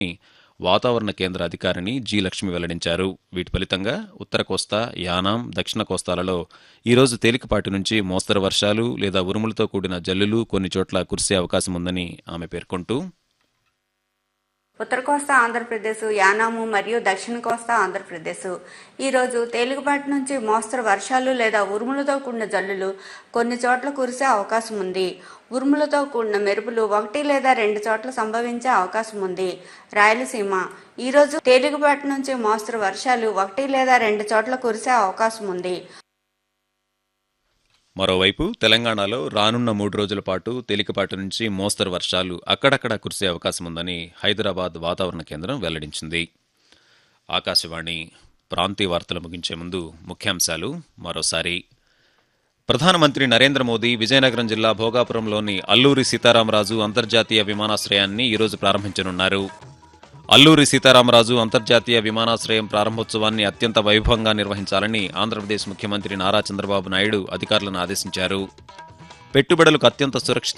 వాతావరణ కేంద్ర అధికారిని జి లక్ష్మి వెల్లడించారు వీటి ఫలితంగా ఉత్తర కోస్తా యానాం దక్షిణ కోస్తాలలో ఈరోజు తేలికపాటి నుంచి మోస్తరు వర్షాలు లేదా ఉరుములతో కూడిన జల్లులు కొన్ని చోట్ల కురిసే అవకాశం ఉందని ఆమె పేర్కొంటూ ఉత్తర కోస్తా ఆంధ్రప్రదేశ్ యానాము మరియు దక్షిణ కోస్తా ఆంధ్రప్రదేశ్ ఈరోజు తేలికపాటి నుంచి మోస్తరు వర్షాలు లేదా ఉరుములతో కూడిన జల్లులు కొన్ని చోట్ల కురిసే అవకాశం ఉంది ఉరుములతో కూడిన మెరుపులు ఒకటి లేదా రెండు చోట్ల సంభవించే అవకాశం ఉంది రాయలసీమ ఈరోజు తేలికపాటి నుంచి మోస్తరు వర్షాలు ఒకటి లేదా రెండు చోట్ల కురిసే అవకాశం ఉంది మరోవైపు తెలంగాణలో రానున్న మూడు రోజుల పాటు తేలికపాటి నుంచి మోస్తరు వర్షాలు అక్కడక్కడ కురిసే అవకాశం ఉందని హైదరాబాద్ వాతావరణ కేంద్రం వెల్లడించింది ఆకాశవాణి ప్రాంతీయ వార్తలు ముగించే ముందు ముఖ్యాంశాలు మరోసారి ప్రధానమంత్రి నరేంద్ర మోదీ విజయనగరం జిల్లా భోగాపురంలోని అల్లూరి సీతారామరాజు అంతర్జాతీయ విమానాశ్రయాన్ని ఈరోజు ప్రారంభించనున్నారు అల్లూరి సీతారామరాజు అంతర్జాతీయ విమానాశ్రయం ప్రారంభోత్సవాన్ని అత్యంత వైభవంగా నిర్వహించాలని ఆంధ్రప్రదేశ్ ముఖ్యమంత్రి నారా చంద్రబాబు నాయుడు అధికారులను ఆదేశించారు పెట్టుబడులకు అత్యంత సురక్షిత